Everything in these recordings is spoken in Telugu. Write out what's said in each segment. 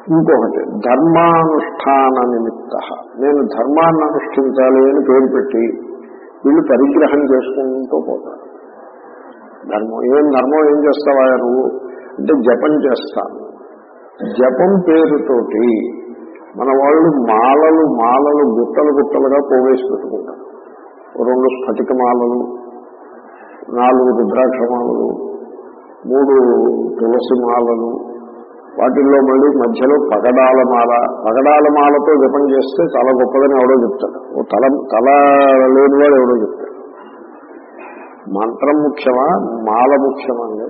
ఇంకొకటి ధర్మానుష్ఠాన నిమిత్త నేను ధర్మాన్ని అనుష్ఠించాలి అని పేరు పెట్టి వీళ్ళు పరిగ్రహం చేసుకుంటూ పోతారు ధర్మం ఏం ధర్మం ఏం చేస్తావా నువ్వు అంటే జపం చేస్తాను జపం పేరుతోటి మన వాళ్ళు మాలలు మాలలు గుట్టలు గుట్టలుగా పోవేసి పెట్టుకుంటారు ఓ రెండు స్ఫటిక మాలలు నాలుగు రుద్రాక్ష మాలలు మూడు తులసి మాలలు వాటిల్లో మళ్ళీ మధ్యలో పగడాల మాల పగడాల మాలతో జపం చేస్తే చాలా గొప్పదని ఎవడో చెప్తాడు ఓ తల తల లేనివాడు ఎవడో చెప్తాడు మంత్రం ముఖ్యమా మాల ముఖ్యమా అండి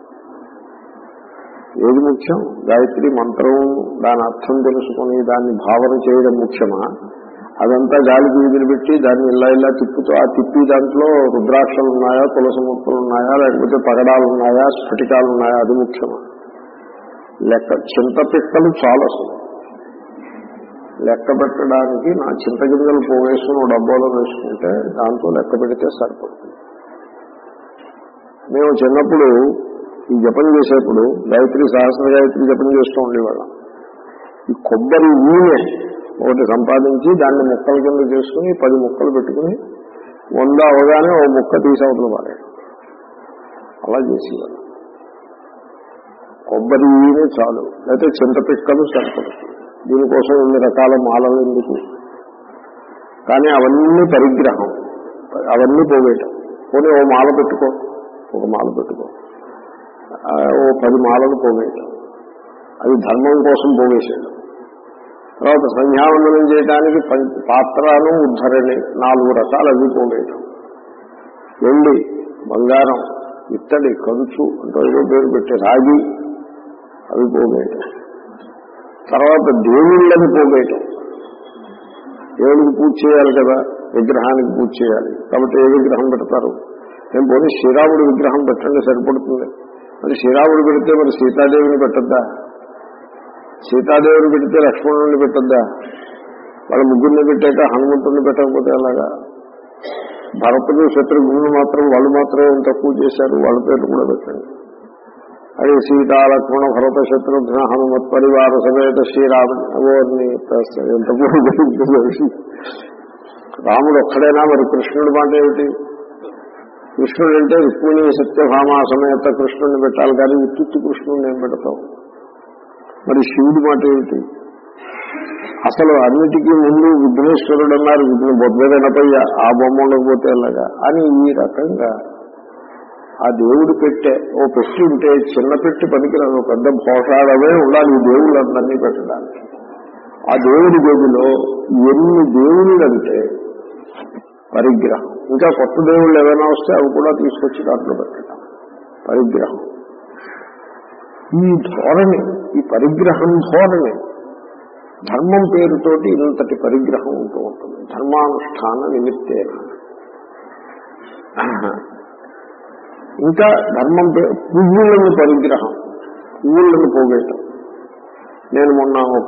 ఏది ముఖ్యం గాయత్రి మంత్రం దాని అర్థం తెలుసుకుని దాన్ని భావన చేయడం ముఖ్యమా అదంతా గాలికి వదిలిపెట్టి దాన్ని ఇలా ఇలా తిప్పుతూ ఆ తిప్పి దాంట్లో రుద్రాక్షలు ఉన్నాయా తులసి ముక్కలు ఉన్నాయా లేకపోతే పగడాలు ఉన్నాయా స్ఫటికాలు ఉన్నాయా అది ముఖ్యమా లెక్క చింతపిక్కలు చాలా అసలు లెక్క పెట్టడానికి నా చింతగింజలు పోవేసుకుని ఓ డబ్బాలో వేసుకుంటే దాంతో లెక్క పెడితే సరిపడుతుంది మేము చిన్నప్పుడు ఈ జపం చేసేప్పుడు గాయత్రి సహస్ర గాయత్రి జపం చేస్తూ ఉండేవాళ్ళం ఈ కొబ్బరి ఊనే ఒకటి సంపాదించి దాన్ని ముక్కల కింద చేసుకుని పది ముక్కలు పెట్టుకుని వంద అవగానే ఓ ముక్క తీసవతలు పాడాడు అలా చేసేవాళ్ళం కొబ్బరి ఊనే చాలు లేకపోతే చింతపిక్కలు సరిపడుతుంది దీనికోసం ఇన్ని రకాల మాలలు ఎందుకు కానీ అవన్నీ పరిగ్రహం అవన్నీ పోవేయటం పోనీ ఓ మాల పెట్టుకో ఒక మాల పెట్టుకో ఆ, ఓ పది మాలలు పోవేయటం అది ధర్మం కోసం పోవేసేయడం తర్వాత సంధ్యావందనం చేయడానికి పం- పాత్రను ఉద్ధరణి నాలుగు రకాలు అవి పోవేయటం వెండి బంగారం ఇత్తడి కంచు అంటే ఏదో పేరు పెట్టి రాగి అవి పోవేయటం తర్వాత దేవుళ్ళని పోవేయటం దేవుడికి పూజ చేయాలి కదా విగ్రహానికి పూజ చేయాలి కాబట్టి ఏ విగ్రహం పెడతారు నేను పోనీ శ్రీరాముడి విగ్రహం పెట్టండి సరిపడుతుంది మరి శ్రీరాముడు పెడితే మరి సీతాదేవిని పెట్టద్దా సీతాదేవిని పెడితే లక్ష్మణుని పెట్టద్దా వాళ్ళ ముగ్గురిని పెట్టాక హనుమంతుడిని పెట్టకపోతే అలాగా భరతుడు శత్రుఘ్నులు మాత్రం వాళ్ళు మాత్రమే ఇంత పూజ చేశారు వాళ్ళ పేర్లు కూడా పెట్టండి అది సీతా లక్ష్మణ భరత శత్రుఘ్న హనుమత్ పరివార సమేత శ్రీరాముని అవన్నీ ఎంత పూజ రాముడు ఒక్కడైనా మరి కృష్ణుడి మాట ఏమిటి కృష్ణుడు అంటే రుక్మిణి సత్యభామ సమేత కృష్ణుడిని పెట్టాలి కానీ ఉత్తుత్తి కృష్ణుడిని ఏం పెడతాం మరి శివుడి మాట ఏమిటి అసలు అన్నిటికీ ముందు విఘ్నేశ్వరుడు అన్నారు విఘ్న బొద్దనపయ్య ఆ బొమ్మ ఉండకపోతే ఎలాగా అని ఈ రకంగా ఆ దేవుడు పెట్టే ఓ పెట్టి ఉంటే చిన్న పెట్టి పనికిరాదు పెద్ద భోషాడమే ఉండాలి ఈ దేవుళ్ళందరినీ పెట్టడానికి ఆ దేవుడి గదిలో ఎన్ని దేవుళ్ళంటే పరిగ్రహం ఇంకా కొత్త దేవుళ్ళు ఏమైనా వస్తే అవి కూడా తీసుకొచ్చి దాంట్లో పెట్టడం పరిగ్రహం ఈ ధోరణి ఈ పరిగ్రహం ధోరణి ధర్మం పేరుతోటి ఇంతటి పరిగ్రహం ఉంటూ ఉంటుంది ధర్మానుష్ఠాన నిమిత్తేన ఇంకా ధర్మం పే- పువ్వులను పరిగ్రహం పువ్వులను పోగేయటం నేను మొన్న ఒక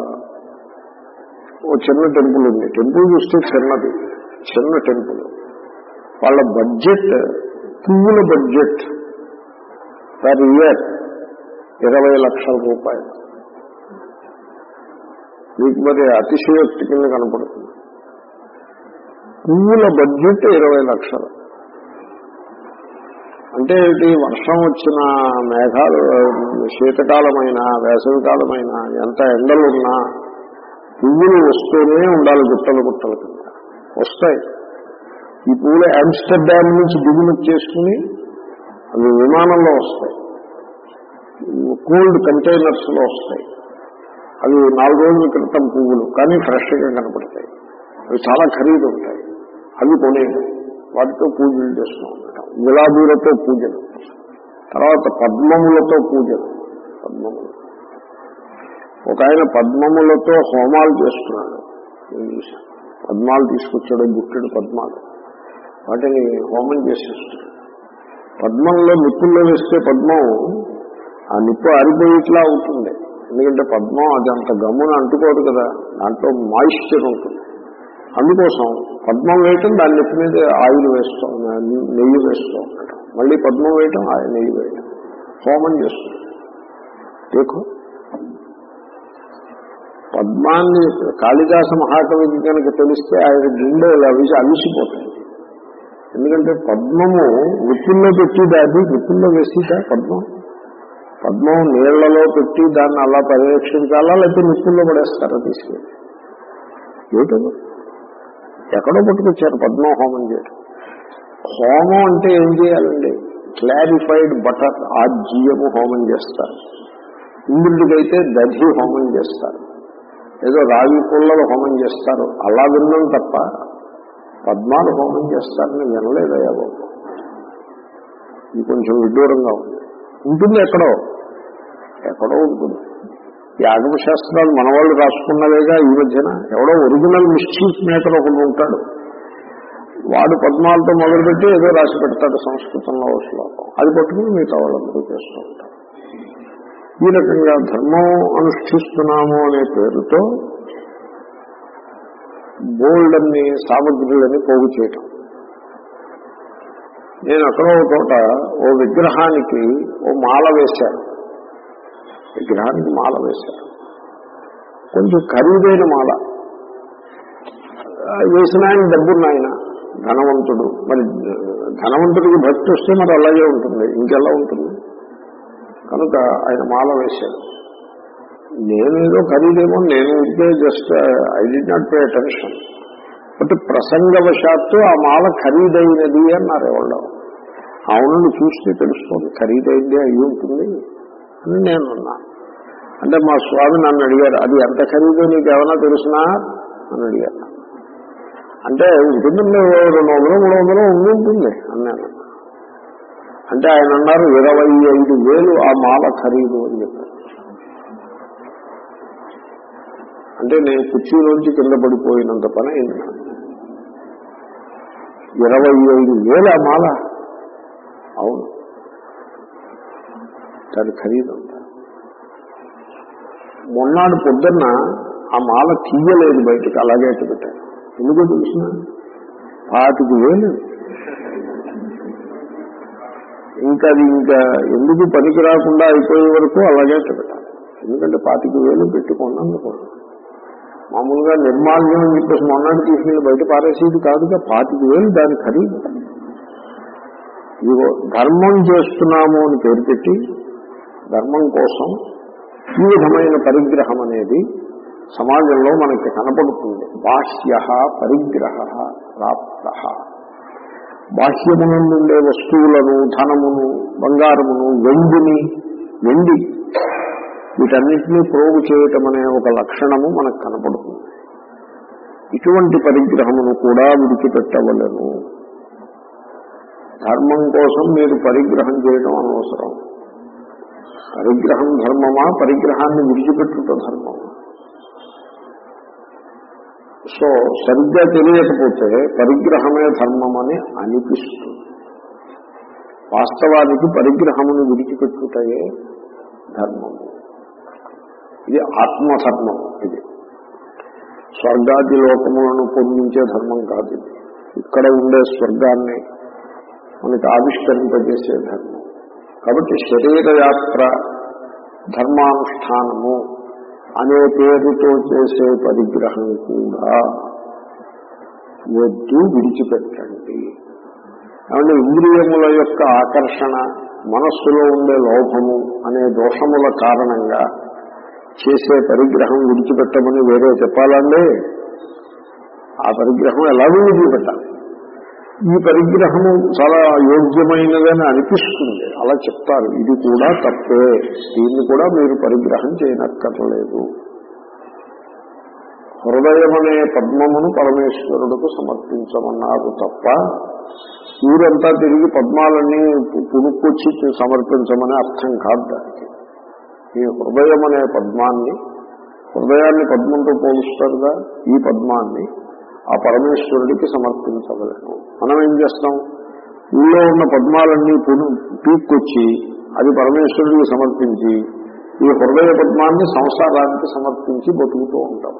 ఓ చిన్న టెంపుల్ ఉంది టెంపుల్ చూస్తే చిన్నది చిన్న టెంపుల్ వాళ్ళ బడ్జెట్ పువ్వుల బడ్జెట్ పర్ ఇయర్ ఇరవై లక్షల రూపాయలు మీకు మరి అతిశయోక్తి కింద కనపడుతుంది పువ్వుల బడ్జెట్ ఇరవై లక్షలు అంటే ఏంటి వర్షం వచ్చిన మేఘాలు శీతకాలమైన వేసవికాలమైన ఎంత ఎండలున్నా పువ్వులు వస్తూనే ఉండాలి గుట్టలు గుట్టల కింద వస్తాయి ఈ పువ్వులు ఆమ్స్టర్డామ్ నుంచి దిగుమతి చేసుకుని అవి విమానంలో వస్తాయి కోల్డ్ కంటైనర్స్ లో వస్తాయి అవి నాలుగు రోజుల క్రితం పువ్వులు కానీ ఫ్రెష్గా కనపడతాయి అవి చాలా ఖరీదు ఉంటాయి అవి కొనేయడం వాటితో పూజలు చేస్తూ ఉండటం గులాబీలతో పూజలు తర్వాత పద్మములతో పూజలు పద్మములు ఒక ఆయన పద్మములతో హోమాలు చేస్తున్నాడు నేను చూశాను పద్మాలు తీసుకొచ్చాడు గుట్టెడు పద్మాలు వాటిని హోమం చేసేస్తున్నాడు పద్మంలో నిప్పుల్లో వేస్తే పద్మం ఆ నిప్పు ఆరిపోయేట్లా అవుతుంది ఎందుకంటే పద్మం అది అంత గమ్మున అంటుకోదు కదా దాంట్లో మాయిశ్చర్ ఉంటుంది అందుకోసం పద్మం వేయటం దాని నిప్పు మీద ఆయిల్ వేస్తూ నెయ్యి వేస్తూ ఉండటం మళ్ళీ పద్మం వేయటం ఆయిల్ నెయ్యి వేయటం హోమం చేస్తుంది దేఖో పద్మాన్ని కాళిదాస మహాకవికి కనుక తెలిస్తే ఆయన గుండె అవిసి అవిసిపోతాయి ఎందుకంటే పద్మము నిప్పుల్లో పెట్టి దాన్ని నిప్పుల్లో వేసిదా పద్మం పద్మం నీళ్లలో పెట్టి దాన్ని అలా పర్యవేక్షించాలా లేకపోతే నిప్పుల్లో పడేస్తారా తీసుకెళ్ళి ఏమిటో ఎక్కడో పట్టుకొచ్చారు పద్మం హోమం చేయడం హోమం అంటే ఏం చేయాలండి క్లారిఫైడ్ బటర్ ఆజ్యము హోమం చేస్తారు ఇంద్రుడికైతే దధి హోమం చేస్తారు ఏదో రావి పుల్లలు హోమం చేస్తారు అలా విన్నాం తప్ప పద్మాలు హోమం చేస్తారని వినలేదయ్యా బాబు ఇది కొంచెం విడ్డూరంగా ఉంది ఉంటుంది ఎక్కడో ఎక్కడో ఉంటుంది ఈ ఆగమ శాస్త్రాలు మన వాళ్ళు రాసుకున్నవేగా ఈ మధ్యన ఎవడో ఒరిజినల్ మిస్చీఫ్ మేకర్ ఒకడు ఉంటాడు వాడు పద్మాలతో మొదలుపెట్టి ఏదో రాసి పెడతాడు సంస్కృతంలో ఓ శ్లోకం అది పట్టుకుని మిగతా వాళ్ళందరూ చేస్తూ ఉంటారు ఈ రకంగా ధర్మం అనుష్ఠిస్తున్నాము అనే పేరుతో బోల్డ్ అన్ని సామగ్రులని పోగు చేయటం నేను అక్కడ ఒక చోట ఓ విగ్రహానికి ఓ మాల వేశాను విగ్రహానికి మాల వేశారు కొంచెం ఖరీదైన మాల ఆ, వేసిన ఆయన డబ్బున్న ఆయన ధనవంతుడు మరి ధనవంతుడికి భక్తి వస్తే మరి అలాగే ఉంటుంది ఇంకెలా ఉంటుంది కనుక ఆయన మాల వేశాడు నేనేదో ఖరీదేమో నేను ఉంటే just I did not pay attention but ప్రసంగవశాత్తు ఆ మాల ఖరీదైనది అన్నారు ఎవరు అవునండి చూస్తే తెలుస్తుంది ఖరీదైంది అయి ఉంటుంది అని నేను అన్నా అంటే మా స్వామి నన్ను అడిగారు అది ఎంత ఖరీదో నీకు ఏమైనా తెలుసునా అని అడిగారు అంటే ఉంటుందండి ఓ రెండు వందలు మూడు వందలు ఉండి ఉంటుంది అన్నాను అంటే ఆయన అన్నారు ఇరవై ఐదు వేలు ఆ మాల ఖరీదు అని చెప్పారు అంటే నేను కుర్చీలోంచి కింద పడిపోయినంత పని అయింది నాకు. ఇరవై ఐదు వేలు ఆ మాల అవును దాని ఖరీదంత మొన్నాడు పొద్దున్న ఆ మాల తీయలేదు బయటికి అలాగే అట్టు పెట్టాను ఎందుకో తెలిసిన పాతికి వేలు ఇంకా అది ఇంకా ఎందుకు పనికి రాకుండా అయిపోయే వరకు అలాగే అట్టు పెట్టాలి ఎందుకంటే పాతికి వేలు పెట్టుకున్నందుకు మామూలుగా నిర్మాల్యం అని చెప్పేసి మొన్నటి తీసుకెళ్ళి బయట పారేసేది కాదుగా పాతికి వేలు దాని ఖరీదు ఇదిగో ధర్మం చేస్తున్నాము అని పేరు పెట్టి ధర్మం కోసం ఈ విధమైన పరిగ్రహం అనేది సమాజంలో మనకి కనపడుతుంది బాహ్య పరిగ్రహ ప్రాప్త బాహ్యమునందుండే వస్తువులను ధనమును బంగారమును వెండిని వెండి వీటన్నిటినీ ప్రోగు చేయటం అనే ఒక లక్షణము మనకు కనపడుతుంది ఇటువంటి పరిగ్రహమును కూడా విడిచిపెట్టవలను ధర్మం కోసం మీరు పరిగ్రహం చేయడం అనవసరం పరిగ్రహం ధర్మమా పరిగ్రహాన్ని విడిచిపెట్టుట ధర్మమా సో సరిగ్గా తెలియకపోతే పరిగ్రహమే ధర్మమని అనిపిస్తుంది వాస్తవానికి పరిగ్రహమును విడిచిపెట్టుటయే ధర్మము ఇది ఆత్మధర్మం ఇది స్వర్గాది లోకములను పొందించే ధర్మం కాదు ఇది ఇక్కడ ఉండే స్వర్గాన్ని మనకి ఆవిష్కరింపజేసే ధర్మం కాబట్టి శరీరయాత్ర ధర్మానుష్ఠానము అనే పేరుతో చేసే పరిగ్రహం కూడా వద్దు విడిచిపెట్టండి కాబట్టి ఇంద్రియముల యొక్క ఆకర్షణ మనస్సులో ఉండే లోభము అనే దోషముల కారణంగా చేసే పరిగ్రహం విడిచిపెట్టమని వేరే చెప్పాలండి ఆ పరిగ్రహం ఎలాగో విడిచిపెట్టాలి ఈ పరిగ్రహము చాలా యోగ్యమైనదని అనిపిస్తుంది అలా చెప్తారు ఇది కూడా తప్పే దీన్ని కూడా మీరు పరిగ్రహం చేయనక్కర్లేదు హృదయం అనే పద్మమును పరమేశ్వరుడుకు సమర్పించమన్నారు తప్ప ఊరంతా తిరిగి పద్మాలన్నీ పునుక్కొచ్చి సమర్పించమని అర్థం కాదు దానికి ఈ హృదయం అనే పద్మాన్ని హృదయాన్ని పద్మంతో పోలుస్తారుగా ఈ పద్మాన్ని ఆ పరమేశ్వరుడికి సమర్పించవలను మనం ఏం చేస్తాం ఊళ్ళో ఉన్న పద్మాలన్నీ పును పీక్కొచ్చి అది పరమేశ్వరుడికి సమర్పించి ఈ హృదయ పద్మాన్ని సంసారానికి సమర్పించి బతుకుతూ ఉంటాం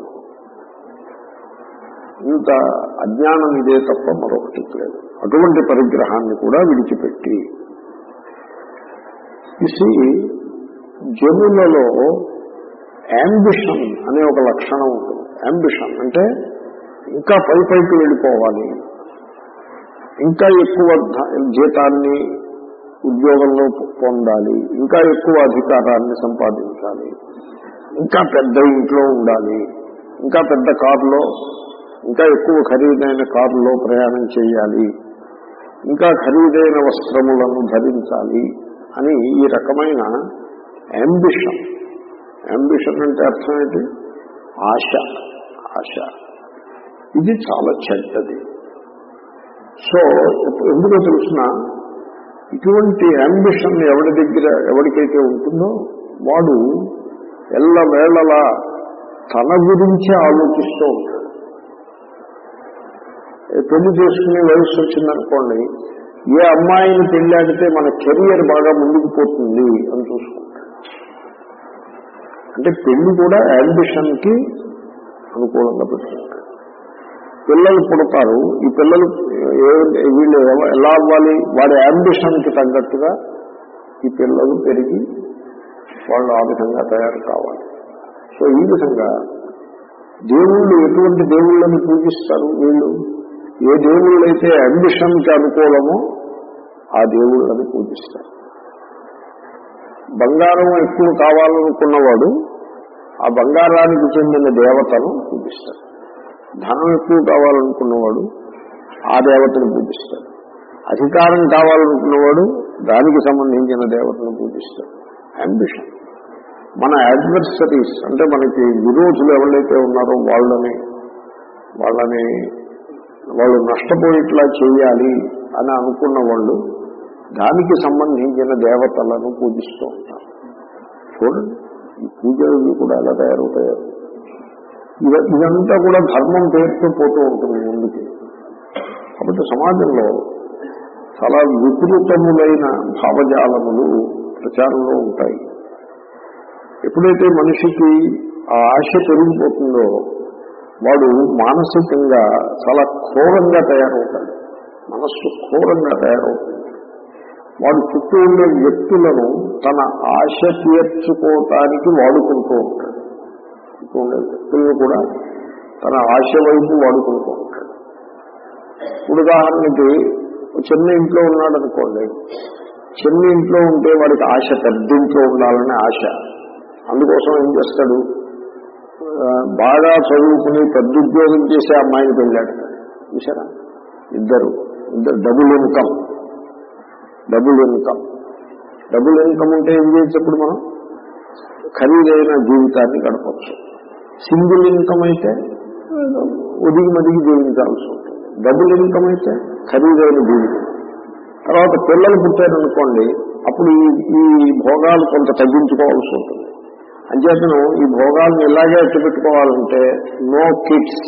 ఇంత అజ్ఞానం ఇదే తప్ప మరొకటి లేదు అటువంటి పరిగ్రహాన్ని కూడా విడిచిపెట్టి ఇసి జనులలో యాంబిషన్ అనే ఒక లక్షణం ఉంటుంది యాంబిషన్ అంటే ఇంకా పై పైకి వెళ్ళిపోవాలి ఇంకా ఎక్కువ ధ- జీతాన్ని ఉద్యోగంలో పొందాలి ఇంకా ఎక్కువ అధికారాన్ని సంపాదించాలి ఇంకా పెద్ద ఇంట్లో ఉండాలి ఇంకా పెద్ద కారులో ఇంకా ఎక్కువ ఖరీదైన కారులో ప్రయాణం చేయాలి ఇంకా ఖరీదైన వస్త్రములను ధరించాలి అని ఈ రకమైన అంబిషన్ అంబిషన్ అంటే అర్థం ఏంటి ఆశ ఆశ ఇది చాలా చెడ్డది సో ఎందుకో తెలుసిన ఇటువంటి అంబిషన్ ఎవరి దగ్గర ఎవరికైతే ఉంటుందో వాడు ఎల్లవేళలా తన గురించే ఆలోచిస్తూ ఉంటాడు ఏ పెళ్లి చేసుకునే వయసు వచ్చిందనుకోండి ఏ అమ్మాయిని పెళ్ళాడితే మన కెరియర్ బాగా ముందుకు పోతుంది అని చూసుకుంటాడు అంటే పెళ్లి కూడా ambition కి అనుకూలంగా పెట్టుకుంటాడు పిల్లలు పుడతారు ఈ పిల్లలు ఏ- వీళ్ళు ఎవ- ఎలా అవ్వాలి వాడి ambition కి తగ్గట్టుగా ఈ పిల్లలు పెరిగి వాళ్ళు ఆ విధంగా తయారు కావాలి సో ఈ విధంగా దేవుళ్ళు ఎటువంటి దేవుళ్ళని పూజిస్తారు వీళ్ళు ఏ దేవుళ్ళైతే అంబిషన్కి అనుకూలమో ఆ దేవుళ్ళని పూజిస్తారు బంగారం ఎక్కువ కావాలనుకున్నవాడు ఆ బంగారానికి చెందిన దేవతను పూజిస్తాడు ధనం ఎక్కువ కావాలనుకున్నవాడు ఆ దేవతను పూజిస్తాడు అధికారం కావాలనుకున్నవాడు దానికి సంబంధించిన దేవతను పూజిస్తాడు అంబిషన్ మన అడ్వర్సరీస్ అంటే మనకి విరోధులు ఎవరైతే ఉన్నారో వాళ్ళని వాళ్ళని వాళ్ళు నష్టపోయేట్లా చేయాలి అని అనుకున్న వాళ్ళు దానికి సంబంధించిన దేవతలను పూజిస్తూ ఉంటారు చూడండి ఈ పూజలు కూడా ఎలా తయారవుతాయో ఇద- ఇదంతా కూడా ధర్మం పేరుతో పోతూ ఉంటుంది ముందుకి కాబట్టి సమాజంలో చాలా వికృతములైన భావజాలములు ప్రచారంలో ఉంటాయి ఎప్పుడైతే మనిషికి ఆ ఆశ పెరిగిపోతుందో వాడు మానసికంగా చాలా క్రూరంగా తయారవుతాడు మనస్సు క్రూరంగా తయారవుతుంది వాడు చుట్టూ ఉండే వ్యక్తులను తన ఆశ తీర్చుకోవటానికి వాడుకుంటూ ఉంటాడు చుట్టూ ఉండే వ్యక్తులను కూడా తన ఆశ వైపు వాడుకుంటూ ఉంటాడు ఇప్పుడు ఉదాహరణకి చిన్న ఇంట్లో ఉన్నాడు అనుకోండి చిన్న ఇంట్లో ఉంటే వాడికి ఆశ పెద్ద ఇంట్లో ఉండాలనే ఆశ అందుకోసం ఏం చేస్తాడు ఆ, బాగా చదువుకుని పెద్ద ఉద్యోగం చేసే అమ్మాయిని పెళ్ళాడు చూసారా ఇద్దరు ఇద్దరు double income double income double income ఉంటే ఏం చేయొచ్చు అప్పుడు మనం ఖరీదైన జీవితాన్ని గడపచ్చు సింగిల్ ఇన్కమ్ అయితే ఒదిగి మదిగి జీవించాల్సి ఉంటుంది డబుల్ ఇన్కమ్ అయితే ఖరీదైన జీవితం తర్వాత పిల్లలు పుట్టారనుకోండి అప్పుడు ఈ ఈ భోగాలు కొంత తగ్గించుకోవాల్సి ఉంటుంది అంచేతను ఈ భోగాలను ఇలాగే ఎట్టు పెట్టుకోవాలంటే no kids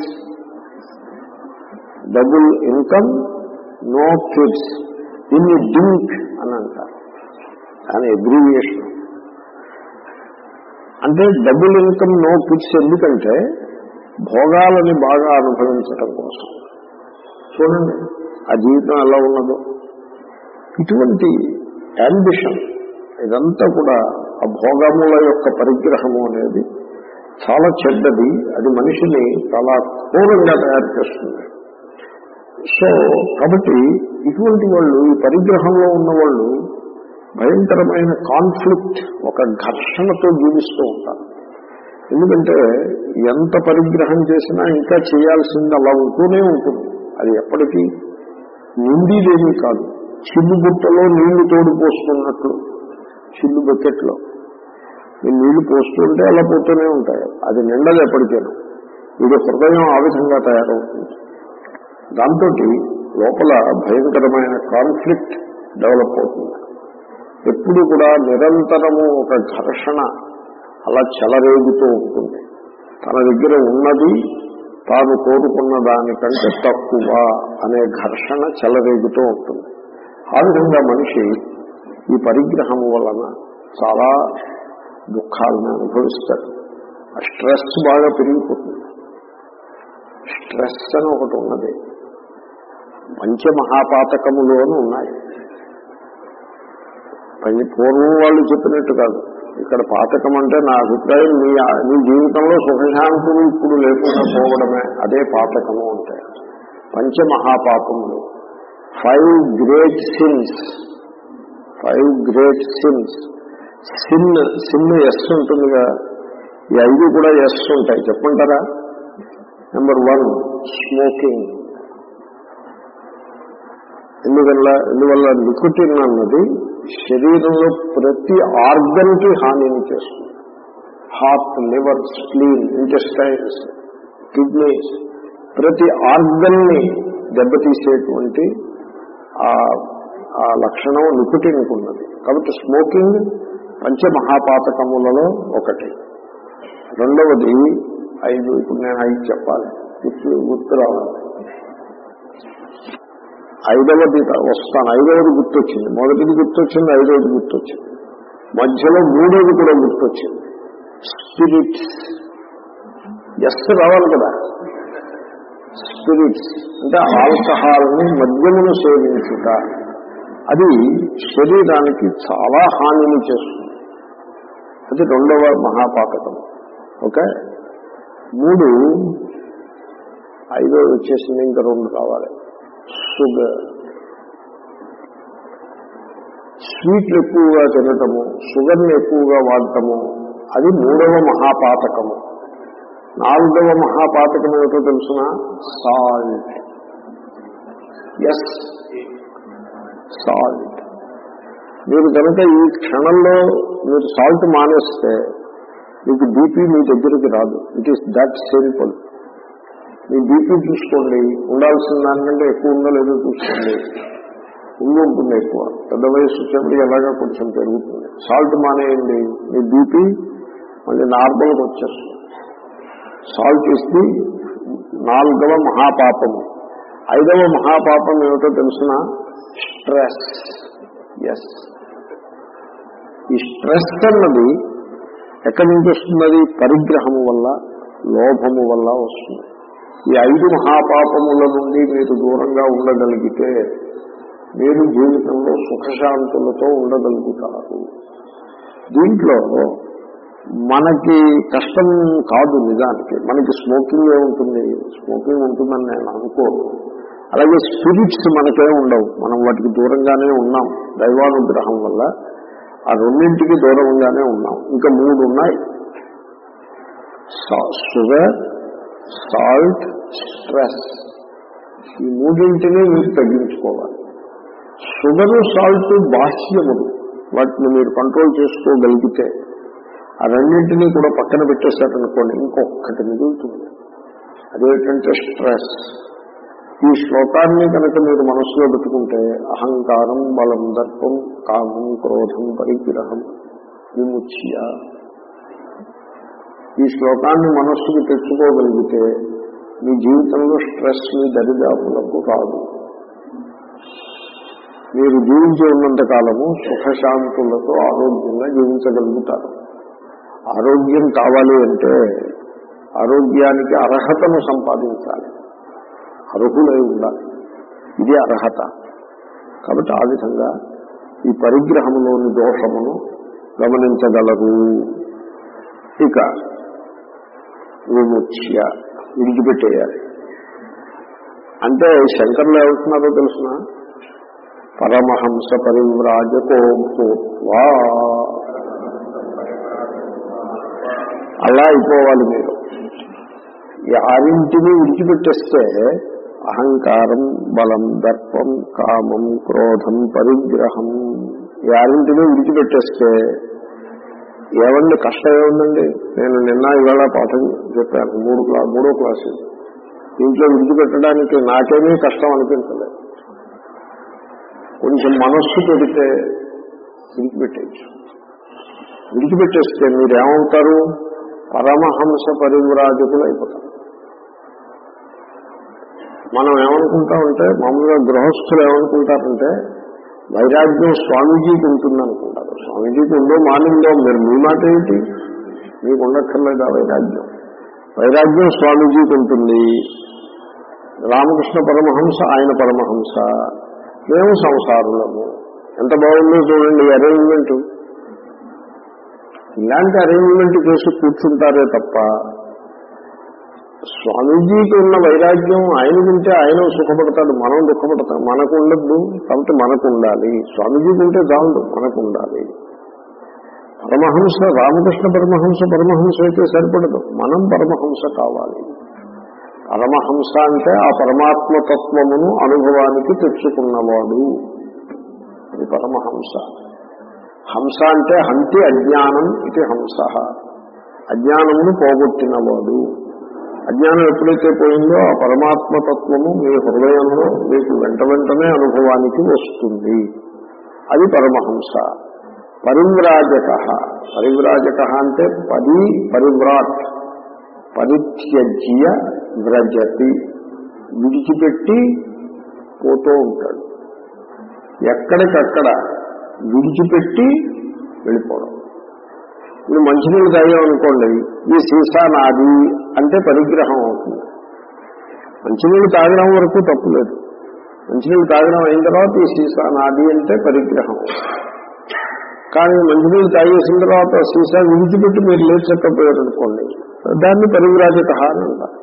double income no kids దీన్ని డింక్ అని అంటారు అని అబ్రివియేషన్ అంటే డబుల్ ఇన్కమ్ నో కిడ్స్ ఎందుకంటే భోగాలని బాగా అనుభవించటం కోసం చూడండి ఆ జీవితం ఎలా ఉన్నదో ఇటువంటి అంబిషన్ ఇదంతా కూడా ఆ భోగముల యొక్క పరిగ్రహము అనేది చాలా చెడ్డది అది మనిషిని చాలా క్రూరంగా తయారు చేస్తుంది సో కాబట్టి ఇటువంటి వాళ్ళు ఈ పరిగ్రహంలో ఉన్న వాళ్ళు భయంకరమైన కాన్ఫ్లిక్ట్ ఒక ఘర్షణతో జీవిస్తూ ఉంటారు ఎందుకంటే ఎంత పరిగ్రహం చేసినా ఇంకా చేయాల్సింది అలా ఉంటూనే ఉంటుంది అది ఎప్పటికీ నిండిదేమీ కాదు చిల్లు బుట్టలో నీళ్లు తోడు పోస్తున్నట్లు చిల్లు బకెట్లో ఈ నీళ్లు పోస్తుంటే అలా పోతూనే ఉంటాయి అది నిండదు ఎప్పటికేనా వీడి హృదయం ఆ విధంగా తయారవుతుంది దాంతో లోపల భయంకరమైన కాన్ఫ్లిక్ట్ డెవలప్ అవుతుంది ఎప్పుడు కూడా నిరంతరము ఒక ఘర్షణ అలా చెలరేగుతూ ఉంటుంది తన దగ్గర ఉన్నది తాను కోరుకున్న దానికంటే తక్కువ అనే ఘర్షణ చెలరేగుతూ ఉంటుంది ఆ విధంగా మనిషి ఈ పరిగ్రహం వలన చాలా దుఃఖాలను అనుభవిస్తాడు ఆ స్ట్రెస్ బాగా పెరిగిపోతుంది స్ట్రెస్ అని ఒకటి ఉన్నది పంచమహాపాతకములు అని ఉన్నాయి పని పూర్వం వాళ్ళు చెప్పినట్టు కాదు ఇక్కడ పాతకం అంటే నా అభిప్రాయం నీ నీ జీవితంలో సుఖశాంతులు ఇప్పుడు లేకుండా పోవడమే అదే పాతకము అంటే పంచమహాపాపములు five great sins five great sins sin sin S ఉంటుందిగా ఈ ఐదు కూడా ఎస్ ఉంటాయి చెప్పంటారా నెంబర్ వన్ స్మోకింగ్ ఎందువల్ల ఎందువల్ల నికోటిన్ అన్నది శరీరంలో ప్రతి ఆర్గన్ కి హానిని చేస్తుంది heart liver spleen intestines kidneys ప్రతి ఆర్గన్ ని దెబ్బతీసేటువంటి ఆ లక్షణం నికుటిన్ ఉన్నది కాబట్టి స్మోకింగ్ పంచమహాపాతకములలో ఒకటి రెండవది ఐదు ఇప్పుడు నేను ఐదు చెప్పాలి గుర్తు గుర్తు రావాలి ఐదవది వస్తాను ఐదవది గుర్తొచ్చింది మొదటిది గుర్తొచ్చింది ఐదవది గుర్తొచ్చింది మధ్యలో మూడవది కూడా గుర్తొచ్చింది స్పిరిట్స్ ఎస్ రావాలి కదా స్పిరిట్స్ అంటే ఆల్కహాల్ని మద్యమును సేవించుట అది శరీరానికి చాలా హానిని చేస్తుంది అది రెండవ మహాపాతకం ఓకే మూడు ఐదో వచ్చేసింది ఇంకా రెండు కావాలి షుగర్ స్వీట్లు ఎక్కువగా తినటము షుగర్ని ఎక్కువగా వాడటము అది మూడవ మహాపాతకము నాలుగవ మహాపాతకం ఏమిటో తెలుసిన సాల్ట్ ఎస్ సాల్ట్ మీరు కనుక ఈ క్షణంలో మీరు సాల్ట్ మానేస్తే మీకు బీపీ మీ దగ్గరికి రాదు ఇట్ ఈస్ దట్ సింపుల్ మీ బీపీ చూసుకోండి ఉండాల్సిన దానికంటే ఎక్కువ ఉందో లేదో చూసుకోండి ఉండి ఉంటుంది ఎక్కువ పెద్ద వయసు వచ్చేప్పుడు ఎలాగా కొంచెం పెరుగుతుంది సాల్ట్ మానేయండి మీ బీపీ మళ్ళీ నార్మల్గా వచ్చేస్తుంది సాల్ట్ ఇస్ ది నాలుగవ మహాపాపము ఐదవ మహాపాపం ఏమిటో తెలిసిన స్ట్రెస్ ఎస్ ఈ స్ట్రెస్ అన్నది ఎక్కడి నుంచి వస్తున్నది పరిగ్రహము వల్ల లోభము వల్ల వస్తుంది ఈ ఐదు మహాపాపముల నుండి మీరు దూరంగా ఉండగలిగితే మీరు జీవితంలో సుఖశాంతులతో ఉండగలుగుతారు దీంట్లో మనకి కష్టం కాదు నిజానికి మనకి స్మోకింగ్ ఏ ఉంటుంది స్మోకింగ్ ఉంటుందని నేను అనుకోను అలాగే స్పిరిట్స్ మనకే ఉండవు మనం వాటికి దూరంగానే ఉన్నాం దైవానుగ్రహం వల్ల ఆ రెండింటికి దూరంగానే ఉన్నాం ఇంకా మూడు ఉన్నాయి షుగర్ సాల్ట్ స్ట్రెస్ ఈ మూడింటిని మీరు తగ్గించుకోవాలి షుగర్ సాల్ట్ బాహ్యములు వాటిని మీరు కంట్రోల్ చేసుకోగలిగితే ఆ రెండింటినీ కూడా పక్కన పెట్టేశారనుకోండి ఇంకొకటి మిగులుతుంది అదేంటంటే స్ట్రెస్ ఈ శ్లోకాన్ని కనుక మీరు మనసులో పెట్టుకుంటే అహంకారం బలం దర్పం కామం క్రోధం పరిగ్రహం విముచ్య ఈ శ్లోకాన్ని మనస్సుకు తెచ్చుకోగలిగితే మీ జీవితంలో స్ట్రెస్ మీ దరిదాపులకు రాదు మీరు జీవించి ఉన్నంత కాలము సుఖశాంతులతో ఆరోగ్యంగా జీవించగలుగుతారు ఆరోగ్యం కావాలి అంటే ఆరోగ్యానికి అర్హతను సంపాదించాలి అర్హులై ఉండాలి ఇది అర్హత కాబట్టి ఆ విధంగా ఈ పరిగ్రహంలోని దోషమును గమనించగలరు ఇక విముచ్య విడిచిపెట్టేయాలి అంటే శంకర్లు ఏమవుతున్నారో తెలుసిన పరమహంస పరివ్రాజకో భూత్వా అలా అయిపోవాలి మీరు ఈ ఆరింటిని విడిచిపెట్టేస్తే అహంకారం బలం దర్పం కామం క్రోధం పరిగ్రహం ఈ ఆరింటిని విడిచిపెట్టేస్తే ఏమండి కష్టం ఏముందండి నేను నిన్న ఇవాళ పాఠం చెప్పాను మూడు క్లా మూడో క్లాసు ఇంట్లో విడిచిపెట్టడానికి నాకేమీ కష్టం అనిపించలేదు కొంచెం మనస్సు పెడితే విడిచిపెట్టేయచ్చు విడిచిపెట్టేస్తే మీరు ఏమవుతారు పరమహంస పరివ్రాజకులు అయిపోతారు మనం ఏమనుకుంటామంటే మామూలుగా గృహస్థులు ఏమనుకుంటారంటే వైరాగ్యం స్వామీజీకి ఉంటుంది అనుకుంటారు స్వామీజీకి ఉందో మానిందో మీరు మీ మాట ఏంటి మీకు ఉండక్కర్లేదా వైరాగ్యం వైరాగ్యం స్వామీజీకి ఉంటుంది రామకృష్ణ పరమహంస ఆయన పరమహంస మేము సంసారులము ఎంత బాగుందో చూడండి అరేంజ్మెంట్ ఇలాంటి అరేంజ్మెంట్ చేసి కూర్చుంటారే తప్ప స్వామీజీకి ఉన్న వైరాగ్యం ఆయన ఉంటే ఆయన సుఖపడతాడు మనం దుఃఖపడతాం మనకు ఉండద్దు కాబట్టి మనకు ఉండాలి స్వామీజీకి ఉంటే చాలు మనకు ఉండాలి పరమహంస రామకృష్ణ పరమహంస పరమహంస అయితే సరిపడదు మనం పరమహంస కావాలి పరమహంస అంటే ఆ పరమాత్మతత్వమును అనుభవానికి తెచ్చుకున్నవాడు అది పరమహంస హంస అంటే హంతి అజ్ఞానం ఇది హంస అజ్ఞానమును పోగొట్టినవాడు అజ్ఞానం ఎప్పుడైతే పోయిందో ఆ పరమాత్మతత్వము మీ హృదయంలో మీకు వెంట వెంటనే అనుభవానికి వస్తుంది అది పరమహంస పరివ్రాజక పరివ్రాజక అంటే పరి పరివ్రాట్ పరిత్యజ్య వ్రజతి విడిచిపెట్టి పోతూ ఉంటాడు ఎక్కడికక్కడ విడిచిపెట్టి వెళ్ళిపోవడం ఇప్పుడు మంచినీళ్ళు తాగామనుకోండి ఈ సీసా నాది అంటే పరిగ్రహం అవుతుంది మంచినీళ్ళు తాగడం వరకు తప్పులేదు మంచినీళ్ళు తాగడం అయిన తర్వాత ఈ సీసా నాది అంటే పరిగ్రహం కానీ మంచినీళ్ళు తాగేసిన తర్వాత సీసా విడిచిపెట్టి మీరు లేచకపోయారనుకోండి దాన్ని పరివిరాజక అని అంటారు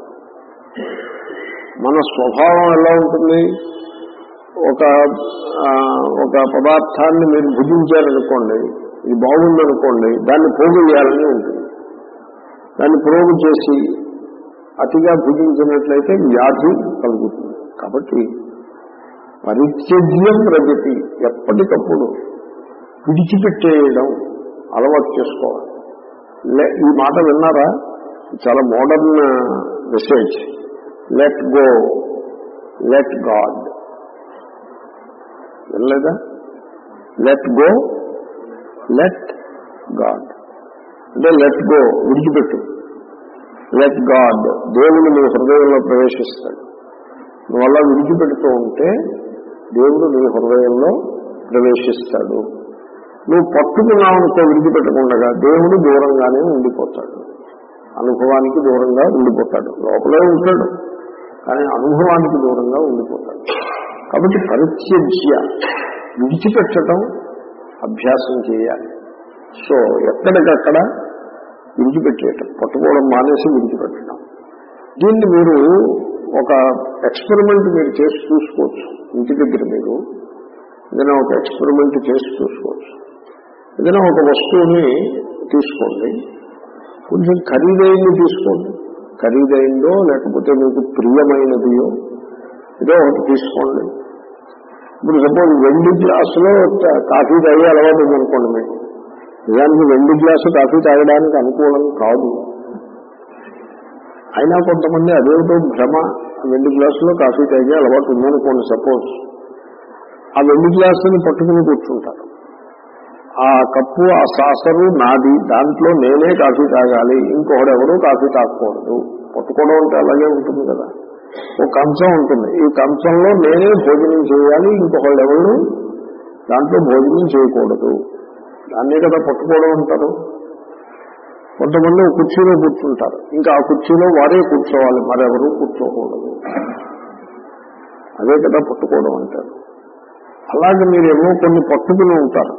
మన స్వభావం ఎలా ఉంటుంది ఒక ఆ, ఒక పదార్థాన్ని మీరు భుజించారనుకోండి ఇది బాగుందనుకోండి దాన్ని పోగు చేయాలని ఉంటుంది దాన్ని ప్రోగు చేసి అతిగా భుజించినట్లయితే వ్యాధి కలుగుతుంది కాబట్టి పరిత్యజ్యం ప్రగతి ఎప్పటికప్పుడు విడిచిపెట్టేయడం అలవాటు చేసుకోవాలి లే- ఈ మాట విన్నారా చాలా modern message let go let god వినలేదా లెట్ గో లెట్ గాడ్ అంటే లెట్ గో విడిచిపెట్టు లెట్ గాడ్ దేవుడు నీ హృదయంలో ప్రవేశిస్తాడు నువ్వు అలా విడిచిపెడుతూ ఉంటే దేవుడు నీ హృదయంలో ప్రవేశిస్తాడు నువ్వు పట్టుకున్నావనుకో విడిచిపెట్టకుండా దేవుడు దూరంగానే ఉండిపోతాడు అనుభవానికి దూరంగా ఉండిపోతాడు లోపలే ఉంటాడు కానీ అనుభవానికి దూరంగా ఉండిపోతాడు కాబట్టి పరిత్యజ్య విడిచిపెట్టడం అభ్యాసం చేయాలి సో ఎక్కడికక్కడ విడిచిపెట్టేయటం పట్టుకోవడం మానేసి విడిచిపెట్టడం దీన్ని మీరు ఒక ఎక్స్పెరిమెంట్ మీరు చేసి చూసుకోవచ్చు ఇంటి దగ్గర మీరు ఏదైనా ఒక ఎక్స్పెరిమెంట్ చేసి చూసుకోవచ్చు ఏదైనా ఒక వస్తువుని తీసుకోండి కొంచెం ఖరీదైంది తీసుకోండి ఖరీదైందో లేకపోతే మీకు ప్రియమైనదియో ఏదో ఒకటి తీసుకోండి ఇప్పుడు సపోజ్ వెండి గ్లాసులో కాఫీ తాగే అలవాటు ఉందనుకోండి మీకు నిజానికి వెండి గ్లాసు కాఫీ తాగడానికి అనుకూలం కాదు అయినా కొంతమంది అదేమిటో భ్రమ వెండి గ్లాసులో కాఫీ తాగే అలవాటు ఉందనుకోండి సపోజ్ ఆ వెండి గ్లాసుని పట్టుకుని కూర్చుంటారు ఆ కప్పు ఆ సాసరు నాది దాంట్లో నేనే కాఫీ తాగాలి ఇంకొకడెవరూ కాఫీ తాగకూడదు పట్టుకోవడం అంటే అలాగే ఉంటుంది కదా ఒక కంచం ఉంటుంది ఈ కంచంలో నేనే భోజనం చేయాలి ఇంకొకళ్ళు ఎవరు దాంట్లో భోజనం చేయకూడదు దాన్నే కదా పట్టుకోవడం అంటారు కొంతమంది ఒక కుర్చీలో కూర్చుంటారు ఇంకా ఆ కుర్చీలో వారే కూర్చోవాలి మరెవరూ కూర్చోకూడదు అదే కదా పట్టుకోవడం అంటారు అలాగే మీరు ఏమో కొన్ని పట్టుకుని ఉంటారు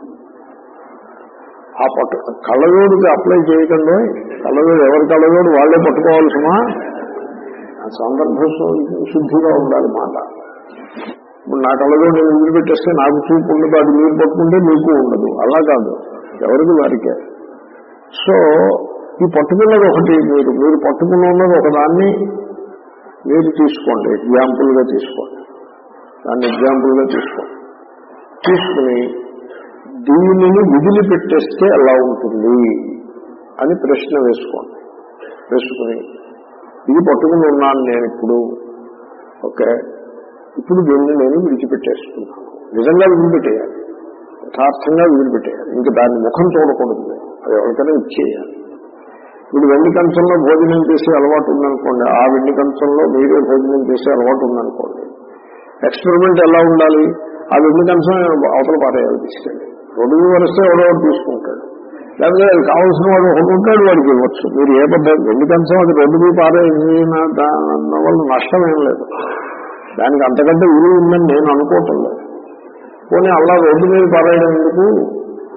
ఆ పట్టు కళ్ళజోడికి అప్లై చేయకుండా కళ్ళజోడు ఎవరి కళ్ళజోడు వాళ్ళే పట్టుకోవాల్సిమా ఆ సందర్భ శు- శుద్ధిగా ఉండాలి మాట ఇప్పుడు నా కళ్ళజోడు నేను వదిలిపెట్టేస్తే నాకు చూపు ఉండదు అది మీరు పట్టుకుంటే మీకు ఉండదు అలా కాదు ఎవరికి వారికే సో ఈ పట్టుకున్నది ఒకటి మీరు మీరు పట్టుకున్న ఉన్నది ఒకదాన్ని మీరు తీసుకోండి ఎగ్జాంపుల్గా తీసుకోండి దాన్ని ఎగ్జాంపుల్గా తీసుకోండి తీసుకుని దీనిని విదిలిపెట్టేస్తే ఎలా ఉంటుంది అని ప్రశ్న వేసుకోండి వేసుకుని ఇది పట్టుకుని ఉన్నాను నేను ఇప్పుడు ఓకే ఇప్పుడు దీన్ని నేను విడిచిపెట్టేస్తున్నాను నిజంగా విడిచిపెట్టేయాలి యథార్థంగా విడిచిపెట్టేయాలి ఇంకా దాని ముఖం చూడకూడదు నేను. అది ఎవరికైనా ఇచ్చేయాలి ఇప్పుడు వెండి కంచంలో భోజనం చేసే అలవాటు ఉందనుకోండి ఆ వెండి కంచంలో మీరే భోజనం చేసే అలవాటు ఉందనుకోండి ఎక్స్పెరిమెంట్ ఎలా ఉండాలి ఆ వెండి కంచం అవతల పారేయాలి తీసుకెళ్ళి రెండు వరిస్తే ఎవడో ఒకటి తీసుకుంటాడు లేకపోతే అది కావాల్సిన వాడు ఒకటి ఉంటాడు వాడికి ఇవ్వచ్చు మీరు ఏ పద్ధతి వెండి కంచం అది రెండు మీద పారేసిన దాని వల్ల నష్టం ఏం లేదు దానికి అంతకంటే విలువ ఉందని నేను అనుకోవటం లేదు పోనీ అలా రోడ్డు మీద పారేయడం ఎందుకు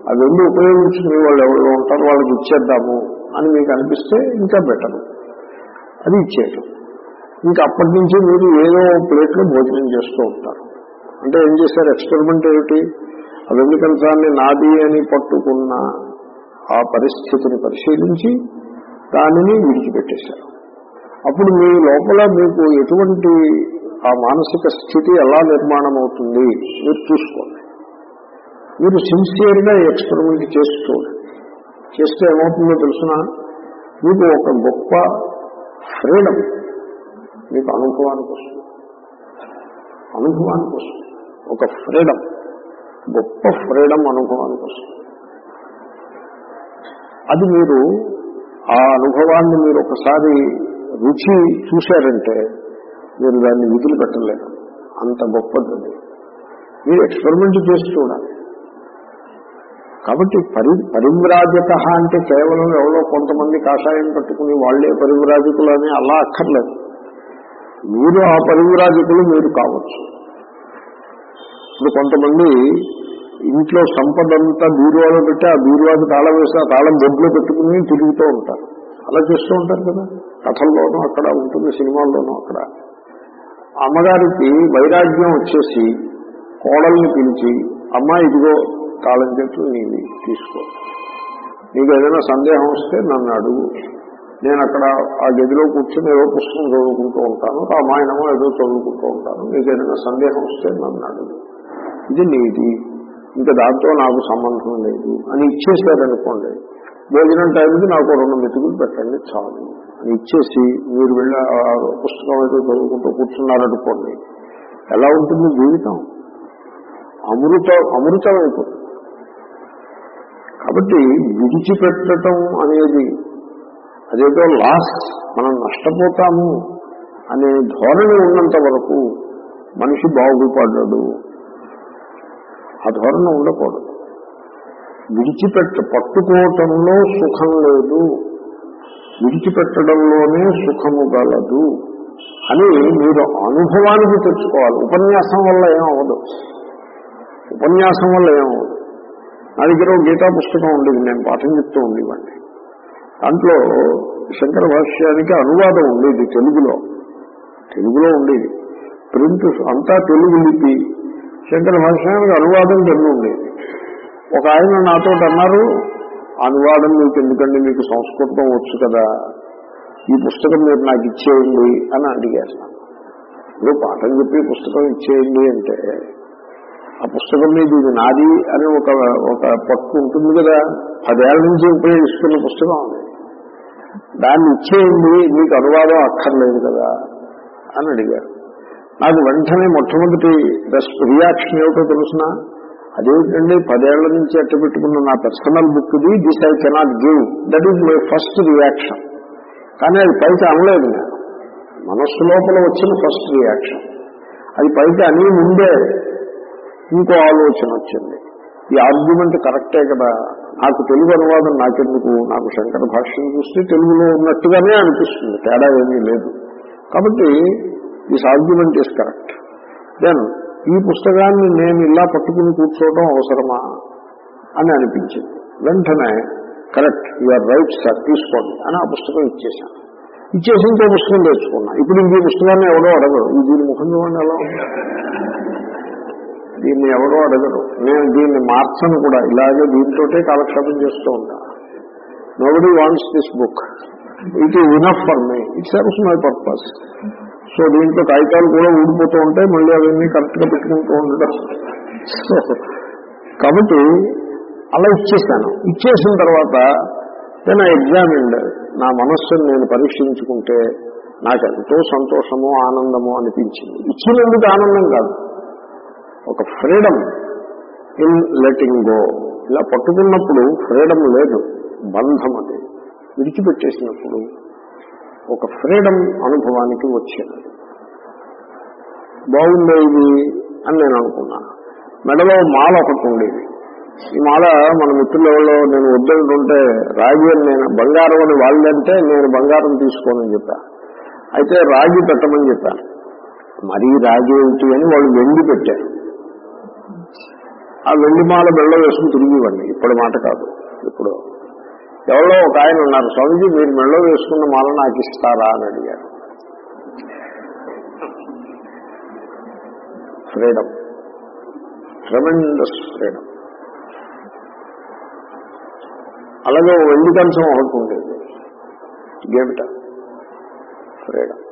ఆ వెండి ఉపయోగించుకునే వాళ్ళు ఎవరు ఉంటారో వాళ్ళకి ఇచ్చేద్దాము అని మీకు అనిపిస్తే ఇంకా బెటర్ అది ఇచ్చేయటం ఇంకా అప్పటి నుంచి మీరు ఏదో ప్లేట్లో భోజనం చేస్తూ ఉంటారు అంటే ఏం చేశారు ఎక్స్పెరిమెంట్ ఏమిటి ఆ వెండి కంచాన్ని నాది అని పట్టుకున్న ఆ పరిస్థితిని పరిశీలించి దానిని విడిచిపెట్టేశారు అప్పుడు మీ లోపల మీకు ఎటువంటి ఆ మానసిక స్థితి ఎలా నిర్మాణం అవుతుంది మీరు చూసుకోండి మీరు సిన్సియర్గా ఎక్స్పెరిమెంట్ చేసి చూడండి చేస్తే ఏమవుతుందో తెలుసిన మీకు ఒక గొప్ప ఫ్రీడమ్ మీకు అనుభవానికి వస్తుంది అనుభవానికి వస్తుంది ఒక ఫ్రీడమ్ గొప్ప ఫ్రీడమ్ అనుభవానికి వస్తుంది అది మీరు ఆ అనుభవాన్ని మీరు ఒకసారి రుచి చూశారంటే మీరు దాన్ని విధులు పెట్టలేరు అంత గొప్పది అది. మీరు ఎక్స్పెరిమెంట్ చేసి చూడాలి కాబట్టి పరి పరివ్రాజక అంటే కేవలం ఎవరో కొంతమంది కాషాయం కట్టుకుని వాళ్లే పరివ్రాజకులు అని అలా అక్కర్లేదు మీరు ఆ పరివ్రాజకులు మీరు కావచ్చు ఇప్పుడు కొంతమంది ఇంట్లో సంపదంతా బీరువాలో పెట్టి ఆ బీరువాకి తాళం వేసి ఆ తాళం బొడ్లో పెట్టుకుని తిరుగుతూ ఉంటారు అలా చేస్తూ ఉంటారు కదా కథల్లోనూ అక్కడ ఉంటుంది సినిమాల్లోనూ అక్కడ అమ్మగారికి వైరాగ్యం వచ్చేసి కోడల్ని పిలిచి అమ్మ ఇదిగో తాళం చెట్లు నీవి తీసుకో నీకు ఏదైనా సందేహం వస్తే నన్ను అడుగు నేను అక్కడ ఆ గదిలో కూర్చొని ఏదో పుస్తకం చదువుకుంటూ ఉంటాను రామాయణమో ఏదో చదువుకుంటూ ఉంటాను నీకు ఏదైనా సందేహం వస్తే నన్ను అడుగు ఇది నీది ఇంకా దాంతో నాకు సంబంధం లేదు అని ఇచ్చేసారనుకోండి భోజనం టైంకి నాకు రెండు మెతుకులు పెట్టండి చాలు అని ఇచ్చేసి మీరు వెళ్ళి ఆ పుస్తకం ఏదో చదువుకుంటూ కూర్చున్నారనుకోండి ఎలా ఉంటుంది జీవితం అమృత అమృతం అయిపోతుంది కాబట్టి విడిచిపెట్టడం అనేది అదేదో లాస్ మనం నష్టపోతాము అనే ధోరణి ఉన్నంత వరకు మనిషి బాగుపడ్డాడు ఆ ధోరణి ఉండకూడదు విడిచిపెట్ట పట్టుకోవటంలో సుఖం లేదు విడిచిపెట్టడంలోనే సుఖము గలదు అని మీరు అనుభవానికి తెచ్చుకోవాలి ఉపన్యాసం వల్ల ఏమవదు ఉపన్యాసం వల్ల ఏమవదు నా దగ్గర ఒక గీతా పుస్తకం ఉండేది నేను పాఠం చెప్తూ ఉండేవాడిని దాంట్లో శంకర భాష్యానికి అనువాదం ఉండేది తెలుగులో తెలుగులో ఉండేది ప్రింట్ అంతా తెలుగు లిపి శంకర భాష్యానికి అనువాదం తెలుగు ఉండేది ఒక ఆయన నాతో అన్నారు అనువాదం మీకు ఎందుకండి మీకు సంస్కృతం వచ్చు కదా ఈ పుస్తకం మీరు నాకు ఇచ్చేయండి అని అడిగారు ఇప్పుడు పాఠం చెప్పి పుస్తకం ఇచ్చేయండి అంటే ఆ పుస్తకం మీద ఇది నాది అని ఒక ఒక పట్టు ఉంటుంది కదా పదేళ్ల నుంచి ఉపయోగిస్తున్న పుస్తకం అది దాన్ని ఇచ్చేయండి మీకు అనువాదం అక్కర్లేదు కదా అని అడిగారు నాకు వెంటనే మొట్టమొదటి రియాక్షన్ ఏమిటో తెలుసిన అదేమిటండి పదేళ్ల నుంచి అట్ట పెట్టుకున్న నా పర్సనల్ బుక్ ఇది this I cannot give that is my first reaction కానీ అది పైకి అనలేదు నేను మనస్సు లోపల వచ్చిన ఫస్ట్ రియాక్షన్ అది పైకి అని ముందే ఇంకో ఆలోచన వచ్చింది ఈ ఆర్గ్యుమెంట్ కరెక్టే కదా నాకు తెలుగు అనువాదం నాకెందుకు నాకు శంకర భాష్యం చూస్తే తెలుగులో ఉన్నట్టుగానే అనిపిస్తుంది తేడా ఏమీ లేదు కాబట్టి this argument is correct then ఈ పుస్తకాన్ని నేను ఇలా పట్టుకుని కూర్చోవడం అవసరమా అని అనిపించింది వెంటనే కరెక్ట్ యూఆర్ రైట్ సార్ తీసుకోండి అని ఆ పుస్తకం ఇచ్చేశాను ఇచ్చేసి ఇంకో పుస్తకం తెచ్చుకున్నా ఇప్పుడు ఇంక ఈ పుస్తకాన్ని ఎవరో అడగరు ఈ దీని ముఖం చూడండి ఎలా ఉంది దీన్ని ఎవరో అడగరు నేను దీన్ని మార్చను కూడా ఇలాగే దీంతోటే కాలక్షేపం చేస్తూ ఉంటా nobody wants this book it is enough for me it serves my purpose so దీంట్లో కాగితాలు కూడా ఊడిపోతూ ఉంటాయి మళ్ళీ అవన్నీ కరెక్ట్గా పెట్టుకుంటూ ఉండడం సో కాబట్టి అలా ఇచ్చేసాను ఇచ్చేసిన తర్వాత నేను ఎగ్జామిన్డ్ నా మనస్సును నేను పరీక్షించుకుంటే నాకు ఎంతో సంతోషము ఆనందము అనిపించింది ఇచ్చినందుకు ఆనందం కాదు ఒక ఫ్రీడమ్ ఇన్ లెటింగ్ గో ఇలా పట్టుకున్నప్పుడు ఫ్రీడమ్ లేదు బంధం అది విడిచిపెట్టేసినప్పుడు ఒక ఫ్రీడమ్ అనుభవానికి వచ్చేది బాగుండే ఇది అని నేను అనుకున్నాను మెడలో మాల ఒకటి ఉండేది ఈ మాల మన మిత్రుల ఎవరో నేను వద్దంటుంటే రాగి అని నేను బంగారం అని వాళ్ళంటే నేను బంగారం తీసుకోనని చెప్పా అయితే రాగి పెట్టమని చెప్పాను మరీ రాగి ఏమిటి అని వాళ్ళు వెండి పెట్టారు ఆ వెండి మాల బెళ్ళ వేసుకుని తిరిగివ్వండి ఇప్పుడు మాట కాదు ఇప్పుడు ఎవరో ఒక ఆయన ఉన్నారు స్వామిజీ మీరు మెళ్ళో వేసుకున్న మాల నాకు ఇస్తారా అని అడిగారు ఫ్రీడమ్ ట్రెమెండస్ ఫ్రీడమ్ అలాగే ఓ వెండి కంచం ఒకటి ఉండేది గేమిట ఫ్రీడమ్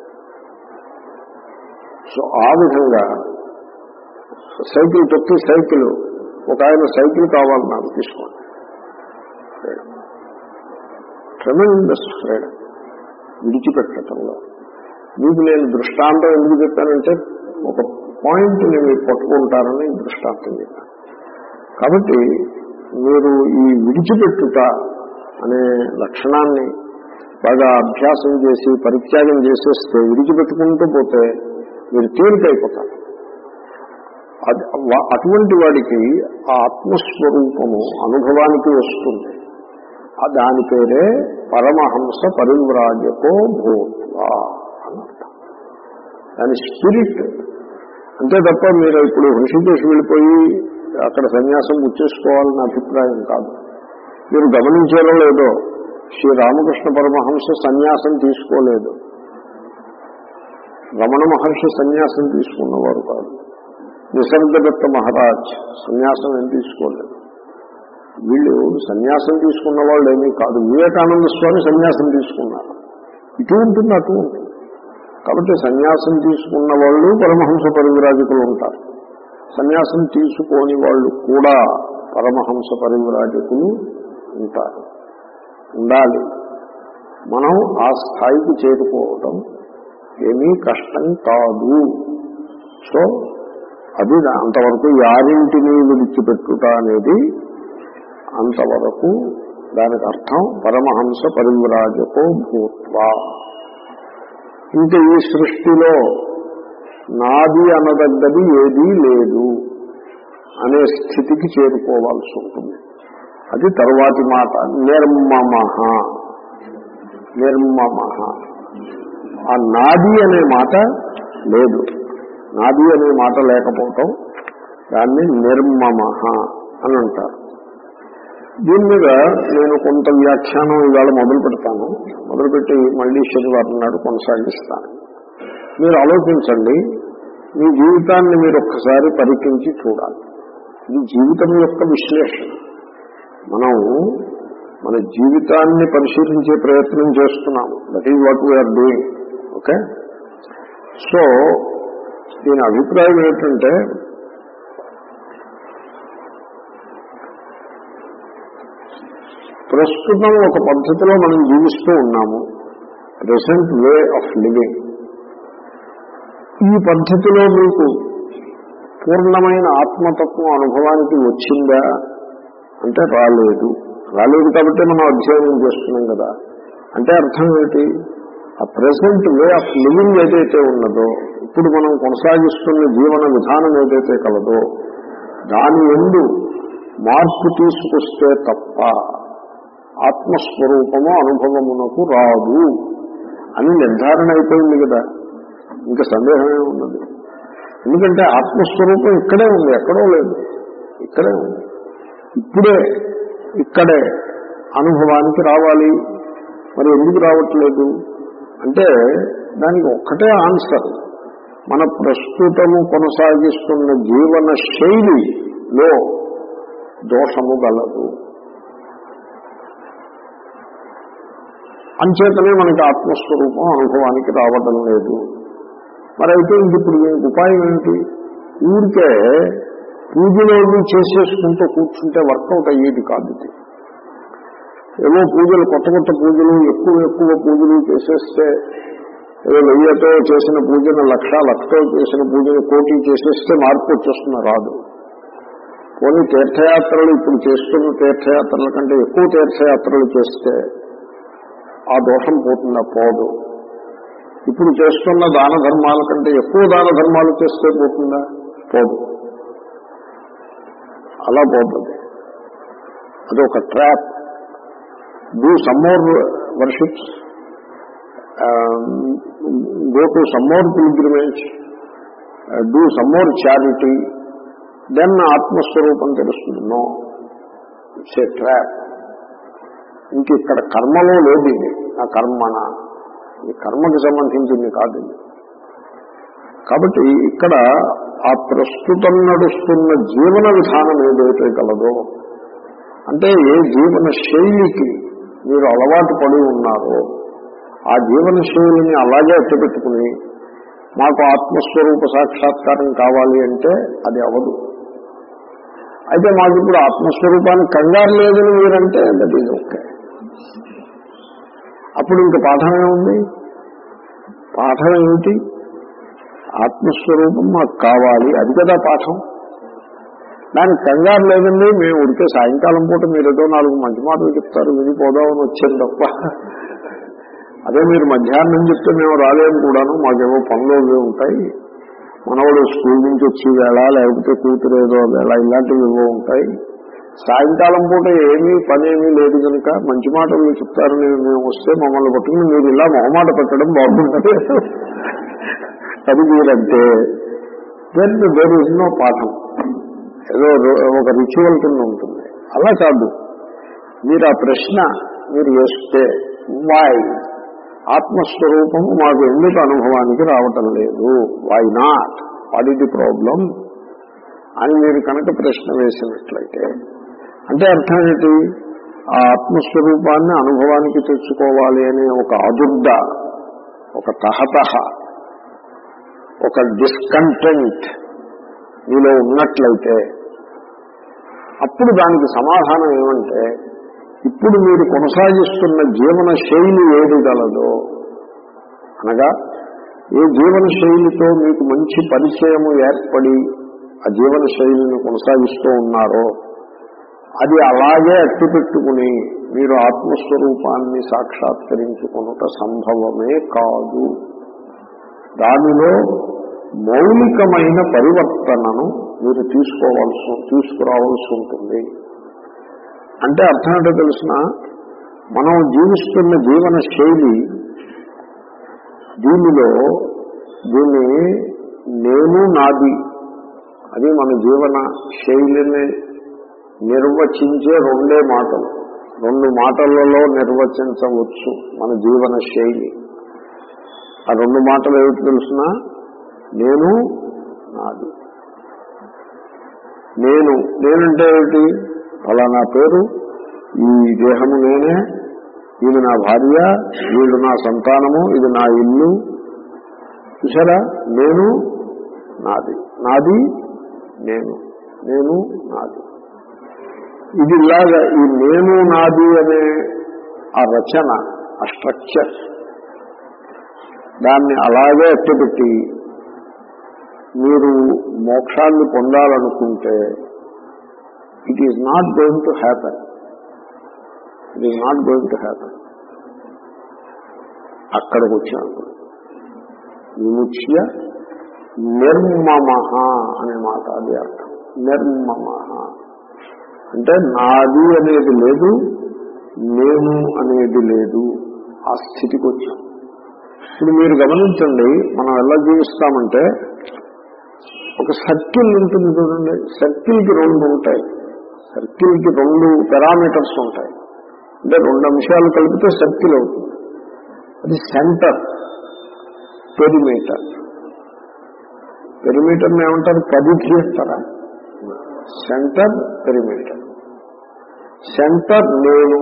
సో ఆ విధంగా సైకిల్ తొక్కి సైకిల్ ఒక ఆయన సైకిల్ కావాలి నాకు తీసుకోండి ఫ్రీడమ్ ట్రెమెండస్ ఫ్రీడమ్ విడిచిపెట్టడంలో మీకు నేను దృష్టాంతం ఎందుకు చెప్పానంటే ఒక పాయింట్ మీరు పట్టుకుంటారని దృష్టాంతం చెప్పాను కాబట్టి మీరు ఈ విడిచిపెట్టుట అనే లక్షణాన్ని బాగా అభ్యాసం చేసి పరిత్యాగం చేసేస్తే విడిచిపెట్టుకుంటూ పోతే మీరు తేలికైపోతారు అది వా- అటువంటి వాడికి ఆ ఆత్మస్వరూపము అనుభవానికి వస్తుంది ఆ దాని పేరే పరమహంస పరివ్రాజకో భూత్వా అన్నర్థం దాని స్పిరిట్ అంతే తప్ప మీరు ఇప్పుడు హృషికేశ్ వెళ్ళిపోయి అక్కడ సన్యాసం ముచ్చేసుకోవాలన్న అభిప్రాయం కాదు మీరు గమనించారో లేదో శ్రీ రామకృష్ణ పరమహంస సన్యాసం తీసుకోలేదు రమణ మహర్షి సన్యాసం తీసుకున్నవారు కాదు నిసర్గదత్త మహారాజ్ సన్యాసం ఏం తీసుకోలేదు వీళ్ళు సన్యాసం తీసుకున్న వాళ్ళు ఏమీ కాదు వివేకానంద స్వామి సన్యాసం తీసుకున్నారు ఇటు ఉంటుంది అటు ఉంటుంది కాబట్టి సన్యాసం తీసుకున్న వాళ్ళు పరమహంస పరివిరాజకులు ఉంటారు సన్యాసం తీసుకోని వాళ్ళు కూడా పరమహంస పరివిరాజకులు ఉంటారు ఉండాలి మనం ఆ స్థాయికి చేరుకోవడం ఏమీ కష్టం కాదు సో అది దా- అంతవరకు యారింటిని విడిచిపెట్టుట అనేది అంతవరకు దానికి అర్థం పరమహంస పరివిరాజకో భూత్వా ఇంకా ఈ సృష్టిలో నాది అనదగ్గది ఏదీ లేదు అనే స్థితికి చేరుకోవాల్సి ఉంటుంది అది తరువాతి మాట నిర్మమ నిర్మమ ఆ నాది అనే మాట లేదు నాది అనే మాట లేకపోవటం దాన్ని నిర్మమ అని అంటారు దీని మీద నేను కొంత వ్యాఖ్యానం ఇవాళ మొదలు పెడతాను మొదలుపెట్టి మళ్ళీ శనివారం నాడు కొనసాగిస్తాను మీరు ఆలోచించండి మీ జీవితాన్ని మీరు ఒక్కసారి పరీక్షించి చూడాలి ఇది జీవితం యొక్క విశ్లేషణ మనం మన జీవితాన్ని పరిశీలించే ప్రయత్నం చేస్తున్నాము that is what we're doing okay so దీని అభిప్రాయం ఏంటంటే ప్రస్తుతం ఒక పద్ధతిలో మనం జీవిస్తూ ఉన్నాము ప్రెసెంట్ వే ఆఫ్ లివింగ్ ఈ పద్ధతిలో మీకు పూర్ణమైన ఆత్మతత్వం అనుభవానికి వచ్చిందా అంటే రాలేదు రాలేదు కాబట్టి మనం అధ్యయనం చేస్తున్నాం కదా అంటే అర్థం ఏంటి ఆ ప్రెసెంట్ వే ఆఫ్ లివింగ్ ఏదైతే ఉన్నదో ఇప్పుడు మనం కొనసాగిస్తున్న జీవన విధానం ఏదైతే కలదో దాని ఎందు మార్పు తీసుకొస్తే తప్ప ఆత్మస్వరూపము అనుభవమునకు రాదు అని నిర్ధారణ అయిపోయింది కదా ఇంకా సందేహమే ఉన్నది ఎందుకంటే ఆత్మస్వరూపం ఇక్కడే ఉంది ఎక్కడో లేదు ఇక్కడే ఉంది ఇప్పుడే ఇక్కడే అనుభవానికి రావాలి మరి ఎందుకు రావట్లేదు అంటే దానికి ఒక్కటే ఆన్సర్ మన ప్రస్తుతము కొనసాగిస్తున్న జీవన శైలిలో దోషము గలదు అంచేతనే మనకి ఆత్మస్వరూపం అనుభవానికి రావడం లేదు మరి అయితే ఇంక ఇప్పుడు దీనికి ఉపాయం ఏంటి ఊరికే పూజలు అవి చేసేసుకుంటూ కూర్చుంటే వర్కౌట్ అయ్యేది కాదు ఇది ఏవో పూజలు కొత్త కొత్త పూజలు ఎక్కువ ఎక్కువ పూజలు చేసేస్తే ఏదో వెయ్యితో చేసిన పూజను లక్ష లక్షతో చేసిన పూజను కోటి చేసేస్తే మార్పు వచ్చేస్తున్న రాదు పోనీ తీర్థయాత్రలు ఇప్పుడు చేస్తున్న తీర్థయాత్రల కంటే ఎక్కువ తీర్థయాత్రలు చేస్తే ఆ దోషం పోతుందా పోదు ఇప్పుడు చేస్తున్న దాన ధర్మాల కంటే ఎక్కువ దాన ధర్మాలు చేస్తే పోతుందా పోదు అలా పోతుంది అది ఒక trap do some more worships go to some more pilgrimage do some more charity then ఆత్మస్వరూపం తెలుస్తుంది నో ఇట్స్ ఏ ట్రాప్ ఇంక ఇక్కడ కర్మలో లేదు ఇది ఆ కర్మన ఈ కర్మకి సంబంధించింది కాదు ఇది కాబట్టి ఇక్కడ ఆ ప్రస్తుతం నడుస్తున్న జీవన విధానం ఏదైతే కలదో అంటే ఏ జీవన శైలికి మీరు అలవాటు పడి ఉన్నారో ఆ జీవన శైలిని అలాగే అట్టపెట్టుకుని మాకు ఆత్మస్వరూప సాక్షాత్కారం కావాలి అంటే అది అవదు అయితే మాకు ఇప్పుడు ఆత్మస్వరూపానికి కంగారు లేదని మీరంటే దట్ ఈజ్ ఓకే అప్పుడు ఇంక పాఠం ఏముంది పాఠం ఏమిటి ఆత్మస్వరూపం మాకు కావాలి అది కదా పాఠం దానికి కంగారు లేదండి మేము ఉడికే సాయంకాలం పూట మీరు ఏదో నాలుగు మంచి మాటలు చెప్తారు వినిపోదామని వచ్చాను తప్ప అదే మీరు మధ్యాహ్నం చెప్తే మేము రాలేము కూడాను మాకేమో పనులు అవి ఉంటాయి మనవాడు స్కూల్ నుంచి వచ్చి వేళ లేకపోతే కూతురు ఏదో వేళ ఇలాంటివి ఏవో ఉంటాయి సాయంకాలం పూట ఏమీ పని ఏమీ లేదు కనుక మంచి మాటలు చెప్తారని మేము వస్తే మమ్మల్ని పట్టుకుని మీరు ఇలా మొహమాట పెట్టడం బాగుంటుంది అది మీరంటే దెన్ దెర్ ఇస్ నో పాఠం ఏదో రో- ఒక రిచువల్ కింద ఉంటుంది అలా కాదు మీరు ఆ ప్రశ్న మీరు వేస్తే వై ఆత్మస్వరూపము మాకు ఎందుకు అనుభవానికి రావటం లేదు why not what is the problem అని మీరు కనుక ప్రశ్న వేసినట్లయితే అంటే అర్థం ఏంటి ఆ ఆత్మస్వరూపాన్ని అనుభవానికి తెచ్చుకోవాలి అనే ఒక అదుర్ద ఒక తహతహ ఒక డిస్కంటెంట్ మీలో ఉన్నట్లయితే అప్పుడు దానికి సమాధానం ఏమంటే ఇప్పుడు మీరు కొనసాగిస్తున్న జీవన శైలి ఏది గలదో అనగా ఏ జీవన శైలితో మీకు మంచి పరిచయము ఏర్పడి ఆ జీవన శైలిని కొనసాగిస్తూ ఉన్నారో అది అలాగే అట్టిపెట్టుకుని మీరు ఆత్మస్వరూపాన్ని సాక్షాత్కరించుకున్నట సంభవమే కాదు దానిలో మౌలికమైన పరివర్తనను మీరు తీసుకోవాల్సి తీసుకురావాల్సి ఉంటుంది అంటే అర్థం ఏంటో తెలిసిన మనం జీవిస్తున్న జీవన శైలి దీనిలో దీన్ని నేను నాది అది మన జీవన శైలిని నిర్వచించే రెండే మాటలు రెండు మాటలలో నిర్వచించవచ్చు మన జీవన శైలి ఆ రెండు మాటలు ఏమిటి తెలుసిన నేను నాది నేను నేనంటే ఏమిటి ఫలానా పేరు ఈ దేహము నేనే ఇది నా భార్య వీళ్ళు నా సంతానము ఇది నా ఇల్లు చూసారా నేను నాది నాది నేను నేను నాది ఇది ఇలాగా ఈ నేను నాది అనే ఆ రచన ఆ స్ట్రక్చర్ దాన్ని అలాగే అట్టపెట్టి మీరు మోక్షాన్ని పొందాలనుకుంటే it is not going to happen it is not going to happen అక్కడికి వచ్చాను విముచ్య నిర్మమ అనే మాట అది అర్థం నిర్మమ అంటే నాది అనేది లేదు నేను అనేది లేదు ఆ స్థితికి వచ్చాం ఇప్పుడు మీరు గమనించండి మనం ఎలా జీవిస్తామంటే ఒక సర్కిల్ ఉంటుంది చూడండి సర్కిల్కి రెండు ఉంటాయి సర్కిల్కి రెండు పారామీటర్స్ ఉంటాయి అంటే రెండు అంశాలు కలిపితే సర్కిల్ అవుతుంది అది సెంటర్ పెరిమీటర్ పెరిమీటర్ని ఏమంటారు పరిధి అంటారా సెంటర్ పెరిమీటర్ సెంటర్ నేను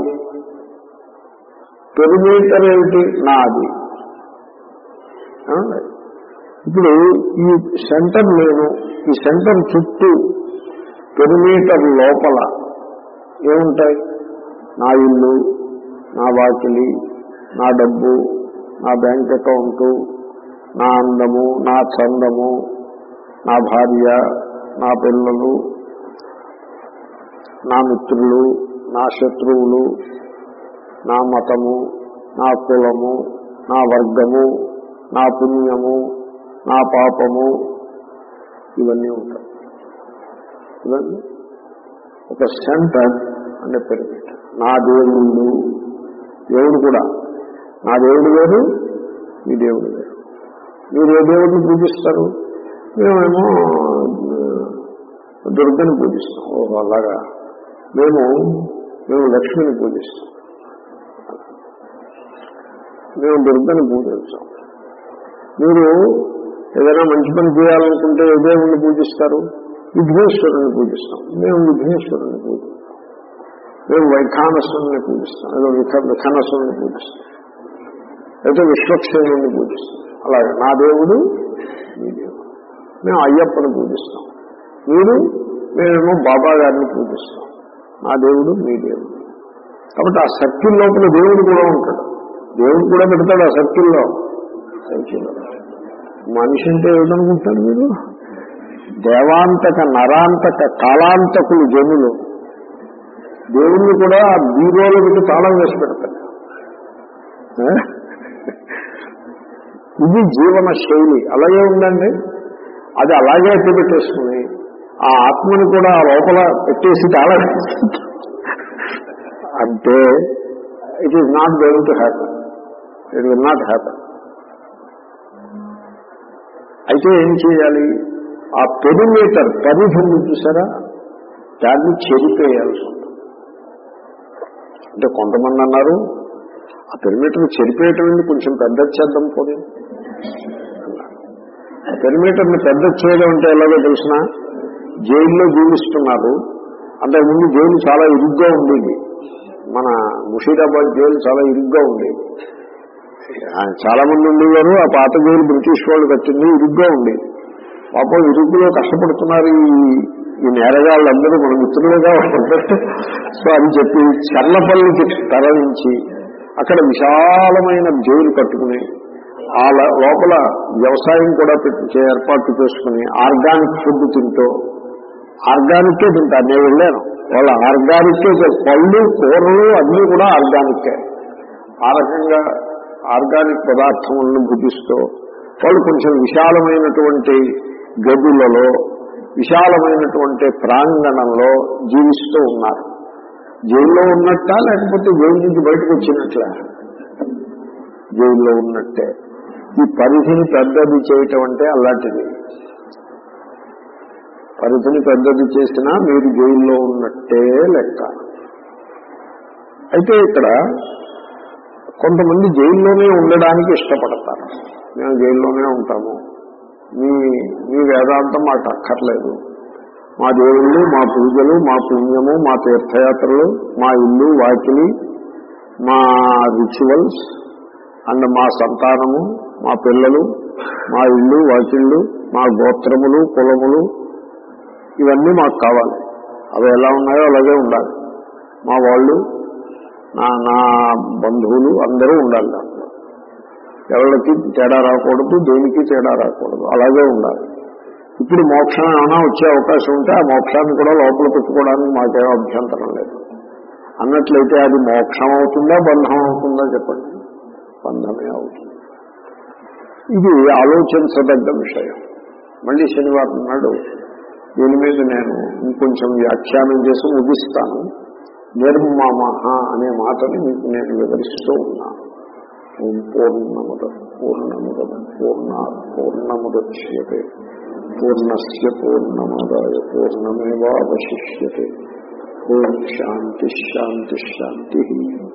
పెరిమీటర్ ఏమిటి నాది ఏమండి? ఇప్పుడు ఈ సెంటర్ నేను ఈ సెంటర్ చుట్టూ పెరిమీటర్ లోపల ఏముంటాయి నా ఇల్లు నా వాకిలి నా డబ్బు నా బ్యాంక్ అకౌంటు నా అందము నా చందము నా భార్య నా పిల్లలు నా మిత్రులు నా శత్రువులు నా మతము నా కులము నా వర్గము నా పుణ్యము నా పాపము ఇవన్నీ ఉంటాయి ఇవన్నీ ఒక సెంటర్ అంటే పెరిమిట్ నా దేవుళ్ళు దేవుడు కూడా నా దేవుడు వేరు మీ దేవుడు వేరు మీరు ఏ దేవుడిని పూజిస్తారు మేమేమో దుర్గని పూజిస్తాం ఓహో అలాగా మేము మేము లక్ష్మిని పూజిస్తాం మేము దుర్గని పూజిస్తాం మీరు ఏదైనా మంచి పని చేయాలనుకుంటే ఏ దేవుణ్ణి పూజిస్తారు విఘ్నేశ్వరుని పూజిస్తాం మేము విఘ్నేశ్వరుని పూజిస్తాం మేము వైఖానసుని పూజిస్తాం ఏదో విఖ విఖానసుని పూజిస్తాం అయితే విశ్వక్షేణుని పూజిస్తాం అలాగే నా దేవుడు మీ దేవుడు మేము అయ్యప్పని పూజిస్తాం మీరు మేమేమో బాబా గారిని పూజిస్తాం నా దేవుడు మీ దేవుడు కాబట్టి ఆ సర్కిల్ లోపల దేవుడు కూడా ఉంటాడు దేవుడు కూడా పెడతాడు ఆ సర్కిల్లో సర్కిల్లో మనిషి అంటే ఏమిటనుకుంటారు మీరు దేవాంతక నరాంతక కాలాంతకులు జనులు దేవుణ్ణి కూడా ఆ బీరోలో పెట్టి తాళం వేసి పెడతాడు ఆ? ఇది జీవన శైలి అలాగే ఉందండి అది అలాగే ఎత్తి పెట్టేసుకుని ఆ ఆత్మని కూడా ఆ లోపల పెట్టేసి తాళం వేసి అంటే it is not going to happen it will not happen అయితే ఏం చేయాలి ఆ పెరిమీటర్ పరిధిని చూసారా దాన్ని చెరిపేయాల్సి ఉంటుంది అంటే కొంతమంది అన్నారు ఆ పెరిమీటర్ చెరిపేయటం ఎందుకు కొంచెం పెద్ద చేద్దాం పోనీ ఆ పెరిమీటర్ని పెద్ద చేయడం అంటే ఎలాగో తెలిసిన జైల్లో జీవిస్తున్నారు అంతకుముందు జైలు చాలా ఇరుగ్గా ఉండేది మన ముషీరాబాద్ జైలు చాలా ఇరుగ్గా ఉండేది ఆ, చాలా మంది ఉండేవారు ఆ పాత జైలు బ్రిటిష్ వాళ్ళు కట్టింది ఇరుగ్గా ఉండేది పాపం ఇరుగ్గులో కష్టపడుతున్నారు ఈ ఈ నేరగాళ్ళందరూ మన మిత్రులుగా ఉంటారు సో అని చెప్పి చర్లపల్లికి తరలించి అక్కడ విశాలమైన జైలు కట్టుకుని ఆ ల- లోపల వ్యవసాయం కూడా పెట్టి ఏర్పాటు చేసుకుని ఆర్గానిక్ ఫుడ్ తింటూ ఆర్గానిక్కే తింటారు నేను వెళ్ళాను వాళ్ళ ఆర్గానిక్కే పళ్ళు కూరలు అన్నీ కూడా ఆర్గానిక్కే ఆ రకంగా ఆర్గానిక్ పదార్థములను భుజిస్తూ వాళ్ళు కొంచెం విశాలమైనటువంటి గదులలో విశాలమైనటువంటి ప్రాంగణంలో జీవిస్తూ ఉన్నారు జైల్లో ఉన్నట్ట లేకపోతే జైలు నుంచి బయటకు వచ్చినట్ల జైల్లో ఉన్నట్టే ఈ పరిధిని పెద్దది చేయటం అంటే అలాంటిది పరిధిని పెద్దది చేసినా మీరు జైల్లో ఉన్నట్టే లెక్క అయితే ఇక్కడ కొంతమంది జైల్లోనే ఉండడానికి ఇష్టపడతారు మేము జైల్లోనే ఉంటాము మీ మీ వేదాంతం మాకు అక్కర్లేదు మా దేవుళ్ళు మా పూజలు మా పుణ్యము మా తీర్థయాత్రలు మా ఇల్లు వాకిలి మా రిచువల్స్ అండ్ మా సంతానము మా పిల్లలు మా ఇల్లు వాకిళ్ళు మా గోత్రములు కులములు ఇవన్నీ మాకు కావాలి అవి ఎలా ఉన్నాయో అలాగే ఉండాలి మా వాళ్ళు నా నా బంధువులు అందరూ ఉండాలి దాంట్లో ఎవరికి తేడా రాకూడదు దేనికి తేడా రాకూడదు అలాగే ఉండాలి ఇప్పుడు మోక్షం ఏమైనా వచ్చే అవకాశం ఉంటే ఆ మోక్షాన్ని కూడా లోపల పెట్టుకోవడానికి మాకేం అభ్యంతరం లేదు అన్నట్లయితే అది మోక్షం అవుతుందా బంధం అవుతుందా చెప్పండి బంధమే అవుతుంది ఇది ఆలోచించదగ్గ విషయం మళ్ళీ శనివారం నాడు దీని మీద నేను ఇంకొంచెం వ్యాఖ్యానం చేసి ముగిస్తాను నిర్మమహ అనే మాటని మీకు నేను వివరిస్తూ ఉన్నాను ఓం పూర్ణముద పూర్ణముద పూర్ణ పూర్ణముద్యతే పూర్ణస్ పూర్ణమాదాయ పూర్ణమేవాశిష్యతే ఓం శాంతి శాంతి శాంతి